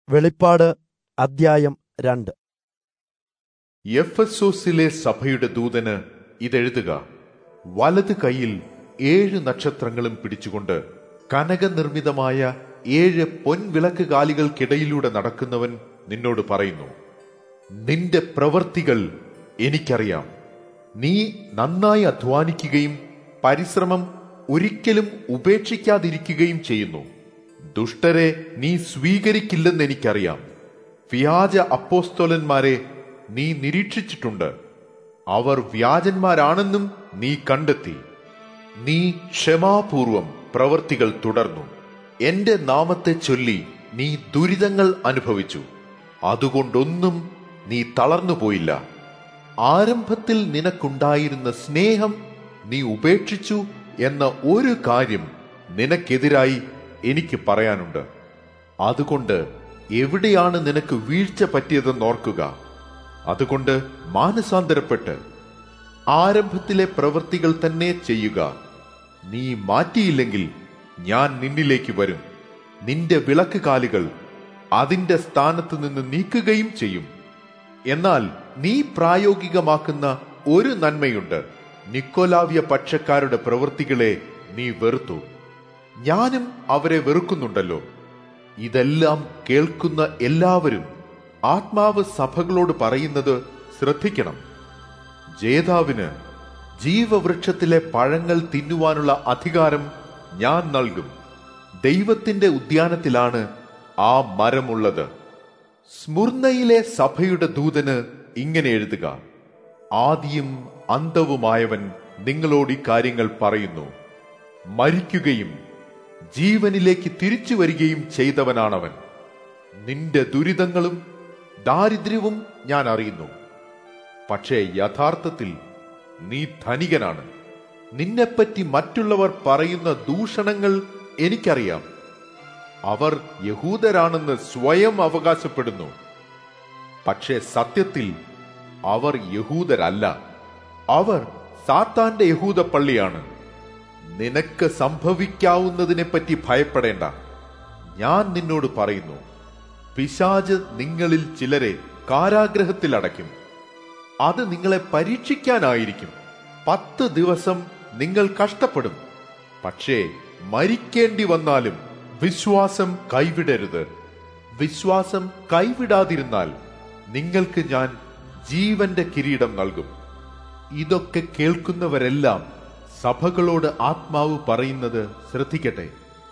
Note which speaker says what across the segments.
Speaker 1: വെളിപ്പാട് അദ്ധ്യായം രണ്ട്
Speaker 2: എഫസോസിലെ സഭയുടെ ദൂതന് ഇതെഴുതുക വലത് കൈയിൽ ഏഴ് നക്ഷത്രങ്ങളും പിടിച്ചുകൊണ്ട് കനകനിർമ്മിതമായ ഏഴ് പൊൻവിളക്ക് കാലികൾക്കിടയിലൂടെ നടക്കുന്നവൻ നിന്നോട് പറയുന്നു നിന്റെ പ്രവൃത്തികൾ എനിക്കറിയാം നീ നന്നായി അധ്വാനിക്കുകയും പരിശ്രമം ഒരിക്കലും ഉപേക്ഷിക്കാതിരിക്കുകയും ചെയ്യുന്നു ദുഷ്ടരെ നീ സ്വീകരിക്കില്ലെന്ന് എനിക്കറിയാം വ്യാജ അപ്പോസ്തോലന്മാരെ നീ നിരീക്ഷിച്ചിട്ടുണ്ട് അവർ വ്യാജന്മാരാണെന്നും നീ കണ്ടെത്തി നീ ക്ഷമാപൂർവം പ്രവർത്തികൾ തുടർന്നു എന്റെ നാമത്തെ ചൊല്ലി നീ ദുരിതങ്ങൾ അനുഭവിച്ചു അതുകൊണ്ടൊന്നും നീ തളർന്നുപോയില്ല ആരംഭത്തിൽ നിനക്കുണ്ടായിരുന്ന സ്നേഹം നീ ഉപേക്ഷിച്ചു എന്ന ഒരു കാര്യം നിനക്കെതിരായി എനിക്ക് പറയാനുണ്ട് അതുകൊണ്ട് എവിടെയാണ് നിനക്ക് വീഴ്ച പറ്റിയതെന്ന് ഓർക്കുക അതുകൊണ്ട് മാനസാന്തരപ്പെട്ട് ആരംഭത്തിലെ പ്രവൃത്തികൾ തന്നെ ചെയ്യുക നീ മാറ്റിയില്ലെങ്കിൽ ഞാൻ നിന്നിലേക്ക് വരും നിന്റെ വിളക്ക് കാലുകൾ അതിന്റെ സ്ഥാനത്ത് നിന്ന് നീക്കുകയും ചെയ്യും എന്നാൽ നീ പ്രായോഗികമാക്കുന്ന ഒരു നന്മയുണ്ട് നിക്കോലാവ്യ പക്ഷക്കാരുടെ പ്രവൃത്തികളെ നീ വെറുത്തു ഞാനും അവരെ വെറുക്കുന്നുണ്ടല്ലോ ഇതെല്ലാം കേൾക്കുന്ന എല്ലാവരും ആത്മാവ് സഭകളോട് പറയുന്നത് ശ്രദ്ധിക്കണം ജേതാവിന് ജീവവൃക്ഷത്തിലെ പഴങ്ങൾ തിന്നുവാനുള്ള അധികാരം ഞാൻ നൽകും ദൈവത്തിന്റെ ഉദ്യാനത്തിലാണ് ആ മരമുള്ളത് സ്മുർണയിലെ സഭയുടെ ദൂതന് ഇങ്ങനെ എഴുതുക ആദിയും അന്തവുമായവൻ നിങ്ങളോട് ഈ കാര്യങ്ങൾ പറയുന്നു മരിക്കുകയും ജീവനിലേക്ക് തിരിച്ചു വരികയും ചെയ്തവനാണവൻ നിന്റെ ദുരിതങ്ങളും ദാരിദ്ര്യവും ഞാൻ അറിയുന്നു പക്ഷേ യഥാർത്ഥത്തിൽ നീ ധനികനാണ് നിന്നെപ്പറ്റി മറ്റുള്ളവർ പറയുന്ന ദൂഷണങ്ങൾ എനിക്കറിയാം അവർ യഹൂദരാണെന്ന് സ്വയം അവകാശപ്പെടുന്നു പക്ഷേ സത്യത്തിൽ അവർ യഹൂദരല്ല അവർ സാത്താന്റെ യഹൂദ പള്ളിയാണ് നിനക്ക് സംഭവിക്കാവുന്നതിനെപ്പറ്റി ഭയപ്പെടേണ്ട ഞാൻ നിന്നോട് പറയുന്നു പിശാജ് നിങ്ങളിൽ ചിലരെ കാരാഗ്രഹത്തിൽ അടയ്ക്കും അത് നിങ്ങളെ പരീക്ഷിക്കാനായിരിക്കും പത്ത് ദിവസം നിങ്ങൾ കഷ്ടപ്പെടും പക്ഷേ മരിക്കേണ്ടി വന്നാലും വിശ്വാസം കൈവിടരുത് വിശ്വാസം കൈവിടാതിരുന്നാൽ നിങ്ങൾക്ക് ഞാൻ ജീവന്റെ കിരീടം നൽകും ഇതൊക്കെ കേൾക്കുന്നവരെല്ലാം സഭകളോട് ആത്മാവ് പറയുന്നത് ശ്രദ്ധിക്കട്ടെ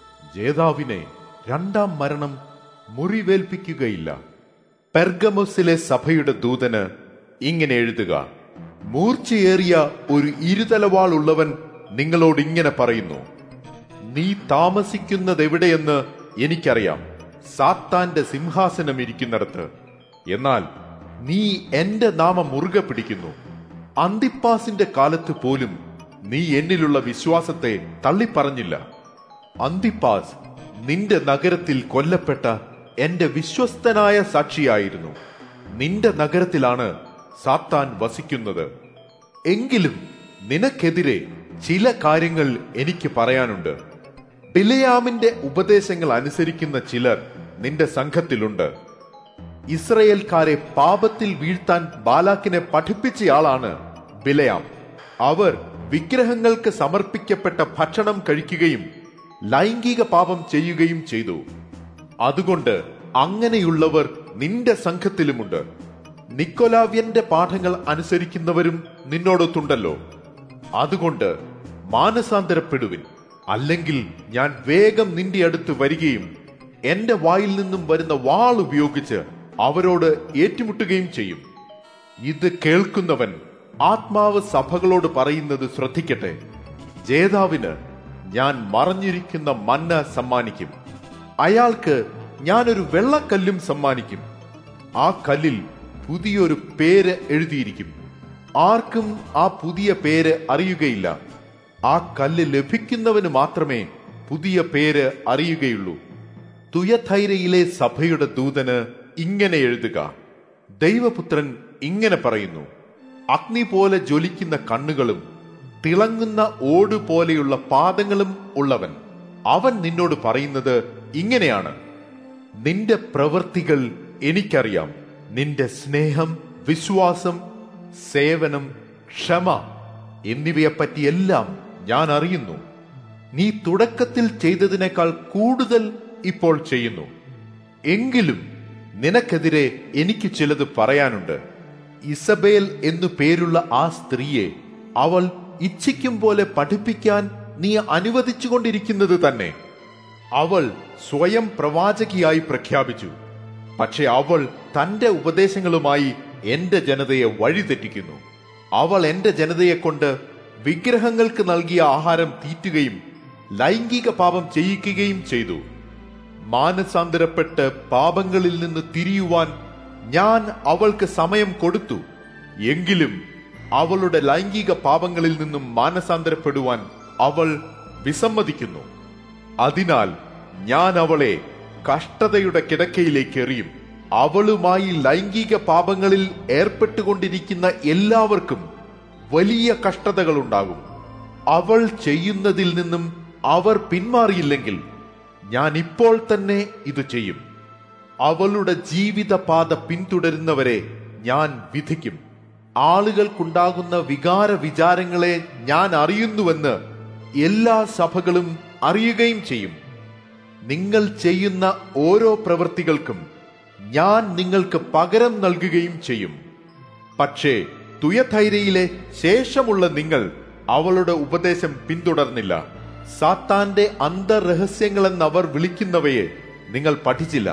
Speaker 2: ജേതാവിനെ രണ്ടാം മരണം മുറിവേൽപ്പിക്കുകയില്ല പെർഗമോസിലെ സഭയുടെ ദൂതന് ഇങ്ങനെ എഴുതുക മൂർച്ചയേറിയ ഒരു ഇരുതലവാൾ ഉള്ളവൻ നിങ്ങളോട് ഇങ്ങനെ പറയുന്നു നീ താമസിക്കുന്നതെവിടെയെന്ന് എനിക്കറിയാം സാത്താന്റെ സിംഹാസനം ഇരിക്കുന്നിടത്ത് എന്നാൽ നീ എന്റെ നാമം മുറുകെ പിടിക്കുന്നു അന്തിപ്പാസിന്റെ കാലത്ത് പോലും നീ എന്നിലുള്ള വിശ്വാസത്തെ തള്ളിപ്പറഞ്ഞില്ല അന്തിപ്പാസ് നിന്റെ നഗരത്തിൽ കൊല്ലപ്പെട്ട എന്റെ വിശ്വസ്തനായ സാക്ഷിയായിരുന്നു നിന്റെ നഗരത്തിലാണ് സാത്താൻ വസിക്കുന്നത് എങ്കിലും നിനക്കെതിരെ ചില കാര്യങ്ങൾ എനിക്ക് പറയാനുണ്ട് ബിലയാമിന്റെ ഉപദേശങ്ങൾ അനുസരിക്കുന്ന ചിലർ നിന്റെ സംഘത്തിലുണ്ട് ഇസ്രയേൽക്കാരെ പാപത്തിൽ വീഴ്ത്താൻ ബാലാക്കിനെ പഠിപ്പിച്ചയാളാണ് ബിലയാം അവർ വിഗ്രഹങ്ങൾക്ക് സമർപ്പിക്കപ്പെട്ട ഭക്ഷണം കഴിക്കുകയും ലൈംഗിക പാപം ചെയ്യുകയും ചെയ്തു അതുകൊണ്ട് അങ്ങനെയുള്ളവർ നിന്റെ സംഘത്തിലുമുണ്ട് നിക്കോലാവ്യന്റെ പാഠങ്ങൾ അനുസരിക്കുന്നവരും നിന്നോടൊത്തുണ്ടല്ലോ അതുകൊണ്ട് മാനസാന്തരപ്പെടുവിൻ അല്ലെങ്കിൽ ഞാൻ വേഗം നിന്റെ അടുത്ത് വരികയും എന്റെ വായിൽ നിന്നും വരുന്ന വാൾ ഉപയോഗിച്ച് അവരോട് ഏറ്റുമുട്ടുകയും ചെയ്യും ഇത് കേൾക്കുന്നവൻ ആത്മാവ് സഭകളോട് പറയുന്നത് ശ്രദ്ധിക്കട്ടെ ജേതാവിന് ഞാൻ മറഞ്ഞിരിക്കുന്ന മന്ന സമ്മാനിക്കും അയാൾക്ക് ഞാനൊരു വെള്ളക്കല്ലും സമ്മാനിക്കും ആ കല്ലിൽ പുതിയൊരു പേര് എഴുതിയിരിക്കും ആർക്കും ആ പുതിയ പേര് അറിയുകയില്ല ആ കല്ല് ലഭിക്കുന്നവന് മാത്രമേ പുതിയ പേര് അറിയുകയുള്ളൂ തുയഥൈരയിലെ സഭയുടെ ദൂതന് ഇങ്ങനെ എഴുതുക ദൈവപുത്രൻ ഇങ്ങനെ പറയുന്നു അഗ്നി പോലെ ജ്വലിക്കുന്ന കണ്ണുകളും തിളങ്ങുന്ന ഓട് പോലെയുള്ള പാദങ്ങളും ഉള്ളവൻ അവൻ നിന്നോട് പറയുന്നത് ഇങ്ങനെയാണ് നിന്റെ പ്രവൃത്തികൾ എനിക്കറിയാം നിന്റെ സ്നേഹം വിശ്വാസം സേവനം ക്ഷമ എന്നിവയെപ്പറ്റിയെല്ലാം ഞാൻ അറിയുന്നു നീ തുടക്കത്തിൽ ചെയ്തതിനേക്കാൾ കൂടുതൽ ഇപ്പോൾ ചെയ്യുന്നു എങ്കിലും നിനക്കെതിരെ എനിക്ക് ചിലത് പറയാനുണ്ട് ഇസബേൽ എന്നു പേരുള്ള ആ സ്ത്രീയെ അവൾ ഇച്ഛിക്കും പോലെ പഠിപ്പിക്കാൻ നീ അനുവദിച്ചുകൊണ്ടിരിക്കുന്നത് തന്നെ അവൾ സ്വയം പ്രവാചകിയായി പ്രഖ്യാപിച്ചു പക്ഷെ അവൾ തന്റെ ഉപദേശങ്ങളുമായി എന്റെ ജനതയെ വഴിതെറ്റിക്കുന്നു അവൾ എന്റെ ജനതയെ കൊണ്ട് വിഗ്രഹങ്ങൾക്ക് നൽകിയ ആഹാരം തീറ്റുകയും ലൈംഗിക പാപം ചെയ്യിക്കുകയും ചെയ്തു മാനസാന്തരപ്പെട്ട് പാപങ്ങളിൽ നിന്ന് തിരിയുവാൻ ഞാൻ അവൾക്ക് സമയം കൊടുത്തു എങ്കിലും അവളുടെ ലൈംഗിക പാപങ്ങളിൽ നിന്നും മാനസാന്തരപ്പെടുവാൻ അവൾ വിസമ്മതിക്കുന്നു അതിനാൽ ഞാൻ അവളെ കഷ്ടതയുടെ കിടക്കയിലേക്ക് എറിയും അവളുമായി ലൈംഗിക പാപങ്ങളിൽ ഏർപ്പെട്ടുകൊണ്ടിരിക്കുന്ന എല്ലാവർക്കും വലിയ കഷ്ടതകൾ ഉണ്ടാകും അവൾ ചെയ്യുന്നതിൽ നിന്നും അവർ പിന്മാറിയില്ലെങ്കിൽ ഞാൻ ഇപ്പോൾ തന്നെ ഇത് ചെയ്യും അവളുടെ ജീവിതപാത പിന്തുടരുന്നവരെ ഞാൻ വിധിക്കും ആളുകൾക്കുണ്ടാകുന്ന വികാര വിചാരങ്ങളെ ഞാൻ അറിയുന്നുവെന്ന് എല്ലാ സഭകളും അറിയുകയും ചെയ്യും നിങ്ങൾ ചെയ്യുന്ന ഓരോ പ്രവൃത്തികൾക്കും ഞാൻ നിങ്ങൾക്ക് പകരം നൽകുകയും ചെയ്യും പക്ഷേ തുയഥൈരയിലെ ശേഷമുള്ള നിങ്ങൾ അവളുടെ ഉപദേശം പിന്തുടർന്നില്ല സാത്താന്റെ അന്തർരഹസ്യങ്ങളെന്ന് അവർ വിളിക്കുന്നവയെ നിങ്ങൾ പഠിച്ചില്ല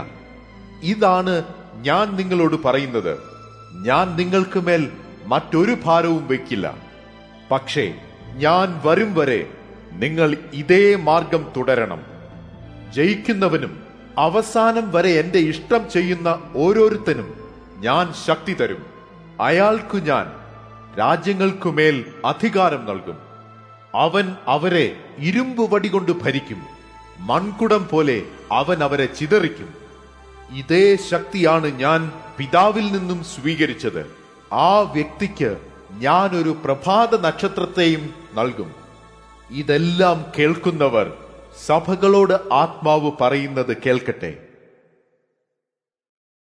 Speaker 2: ഇതാണ് ഞാൻ നിങ്ങളോട് പറയുന്നത് ഞാൻ നിങ്ങൾക്ക് മേൽ മറ്റൊരു ഭാരവും വയ്ക്കില്ല പക്ഷേ ഞാൻ വരും വരെ നിങ്ങൾ ഇതേ മാർഗം തുടരണം ജയിക്കുന്നവനും അവസാനം വരെ എന്റെ ഇഷ്ടം ചെയ്യുന്ന ഓരോരുത്തനും ഞാൻ ശക്തി തരും അയാൾക്കു ഞാൻ രാജ്യങ്ങൾക്കുമേൽ അധികാരം നൽകും അവൻ അവരെ ഇരുമ്പ് വടി കൊണ്ട് ഭരിക്കും മൺകുടം പോലെ അവൻ അവരെ ചിതറിക്കും ഇതേ ശക്തിയാണ് ഞാൻ പിതാവിൽ നിന്നും സ്വീകരിച്ചത് ആ വ്യക്തിക്ക് ഞാൻ ഒരു പ്രഭാത നക്ഷത്രത്തെയും നൽകും ഇതെല്ലാം കേൾക്കുന്നവർ സഭകളോട് ആത്മാവ് പറയുന്നത് കേൾക്കട്ടെ